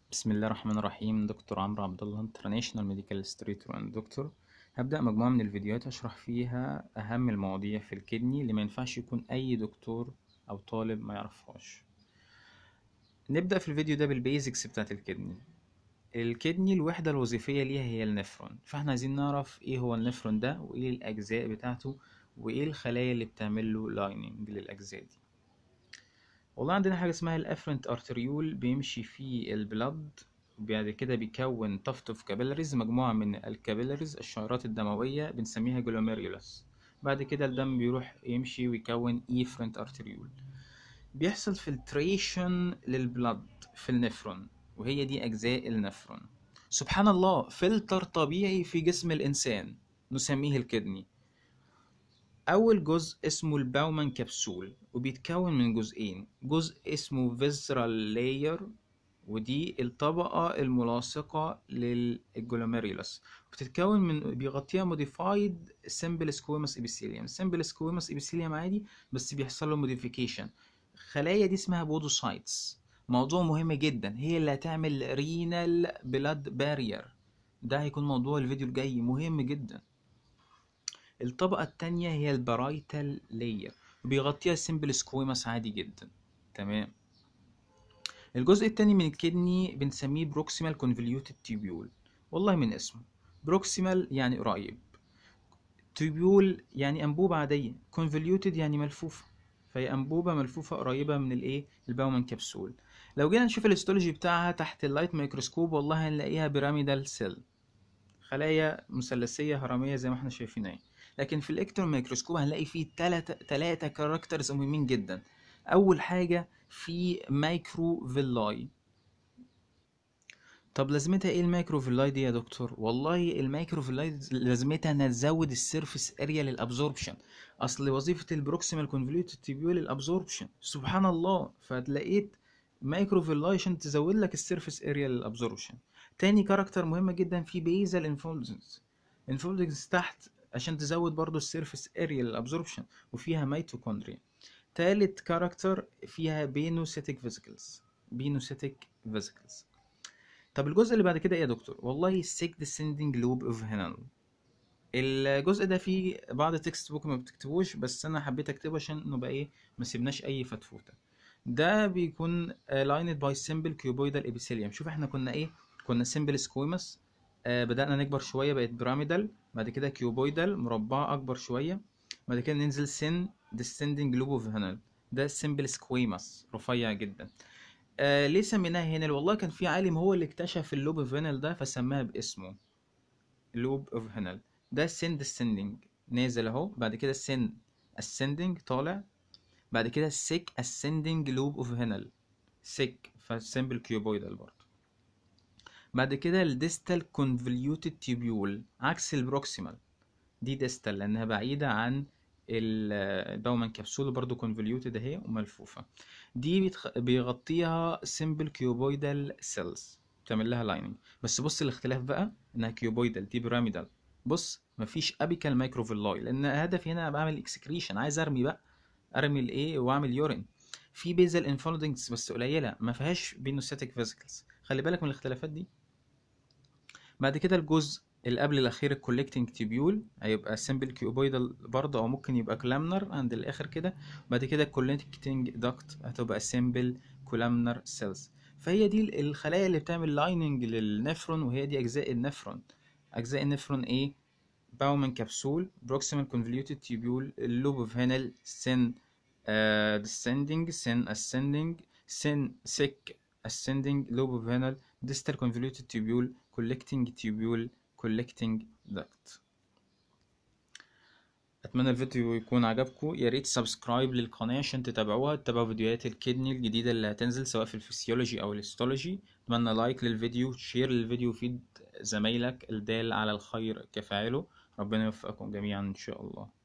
بسم الله الرحمن الرحيم دكتور عمرو عبد الله انترناشونال ميديكال ستريتور اند دكتور هبدأ مجموعة من الفيديوهات أشرح فيها أهم المواضيع في الكدني اللي ما ينفعش يكون أي دكتور أو طالب ما يعرفهاش نبدأ في الفيديو ده بالبيزكس بتاعت الكدني الكدني الوحدة الوظيفية ليها هي النفرون فاحنا عايزين نعرف ايه هو النفرون ده وايه الأجزاء بتاعته وايه الخلايا اللي بتعمل له لايننج للأجزاء دي والله عندنا حاجة اسمها الافرنت ارتريول بيمشي في البلد وبعد كده بيكون طفت اوف كابيلاريز مجموعة من الكابيلاريز الشعيرات الدموية بنسميها جلوميريولاس بعد كده الدم بيروح يمشي ويكون ايفرنت ارتريول بيحصل فلتريشن للبلد في النفرون وهي دي أجزاء النفرون سبحان الله فلتر طبيعي في جسم الإنسان نسميه الكدني أول جزء اسمه الباومان كبسول وبيتكون من جزئين جزء اسمه فيزرال لاير ودي الطبقة الملاصقة للجلوميريولاس بتتكون من بيغطيها موديفايد سمبل سكويمس ابيثيليوم سمبل سكويمس ابيثيليوم عادي بس بيحصل له موديفيكيشن الخلايا دي اسمها بودوسايتس موضوع مهم جدا هي اللي هتعمل رينال بلاد بارير ده هيكون موضوع الفيديو الجاي مهم جدا الطبقة التانية هي البرايتال لاير وبيغطيها سمبل سكويمس عادي جدا تمام الجزء التاني من الكدني بنسميه بروكسيمال كونفوليوتد تيبيول والله من اسمه بروكسيمال يعني قريب تيبيول يعني انبوبة عادية كونفوليوتد يعني ملفوفة فهي انبوبة ملفوفة قريبة من الايه الباومن كبسول لو جينا نشوف الاستولوجي بتاعها تحت اللايت ميكروسكوب والله هنلاقيها بيراميدال سيل خلايا مثلثية هرمية زي ما احنا شايفين اهي لكن في الالكترون ميكروسكوب هنلاقي فيه تلاتة تلاتة كاركترز مهمين جدا اول حاجة في مايكرو فيلاي طب لازمتها ايه المايكرو فيلاي دي يا دكتور والله المايكرو فيلاي لازمتها انها تزود السيرفيس اريا للابزوربشن اصل وظيفه البروكسيمال كونفوليوتد تيبيول الابزوربشن سبحان الله فتلاقيت مايكرو فيلاي عشان تزود لك السيرفيس اريا للابزوربشن تاني كاركتر مهمه جدا في بيزال انفولدنس انفولدنس تحت عشان تزود برضو السيرفيس اريا للابزوربشن وفيها ميتوكوندريا تالت كاركتر فيها بينوسيتيك فيزيكلز بينوسيتيك فيزيكلز طب الجزء اللي بعد كده ايه يا دكتور والله السيك ديسندنج لوب اوف هينال الجزء ده فيه بعض التكست بوك ما بتكتبوش بس انا حبيت اكتبه عشان نبقى ايه ما سيبناش اي فتفوته ده بيكون لايند باي سيمبل كيوبويدال ابيثيليوم شوف احنا كنا ايه كنا سيمبل سكويمس آه بدأنا نكبر شوية بقت بيراميدال بعد كده كيوبويدال مربعة أكبر شوية بعد كده ننزل سن descending lobe of هنل ده سيمبل سكويمس رفيع جدا آه ليه سميناها هنل والله كان في عالم هو اللي اكتشف اللوب اوف هنل ده فسماها باسمه لوب اوف هنل ده سن descending نازل اهو بعد كده سن ascending طالع بعد كده سيك ascending لوب اوف هنل سيك فسيمبل كيوبويدال برضه بعد كده الديستال كونفوليوتد تيبيول عكس البروكسيمال دي ديستال لانها بعيده عن الباومان كبسول برضو كونفوليوتد اهي وملفوفه دي بيتخ... بيغطيها سيمبل كيوبويدال سيلز تعمل لها لايننج بس بص الاختلاف بقى انها كيوبويدال دي بيراميدال بص مفيش ابيكال مايكروفيلاي لان هدفي هنا بعمل اكسكريشن عايز ارمي بقى ارمي الايه واعمل يورين في بيزل انفولدنجز بس قليله ما فيهاش بينوسيتيك فيزيكلز خلي بالك من الاختلافات دي بعد كده الجزء اللي قبل الاخير الكولكتنج تيبيول هيبقى سمبل كيوبويدال برضه او ممكن يبقى كلامنر عند الاخر كده بعد كده الكولكتنج داكت هتبقى سمبل كولامنر سيلز فهي دي الخلايا اللي بتعمل لايننج للنفرون وهي دي اجزاء النفرون اجزاء النفرون ايه باومن كبسول بروكسيمال كونفوليوتد تيبيول اللوب اوف هينل سن descending سن ascending سن sick ascending lobe of هينل distal convoluted tubule collecting tubule collecting duct اتمنى الفيديو يكون عجبكم يا ريت سبسكرايب للقناه عشان تتابعوها تتابعوا فيديوهات الكدني الجديده اللي هتنزل سواء في الفسيولوجي او الهيستولوجي اتمنى لايك للفيديو شير للفيديو فيد زمايلك الدال على الخير كفاعله ربنا يوفقكم جميعا ان شاء الله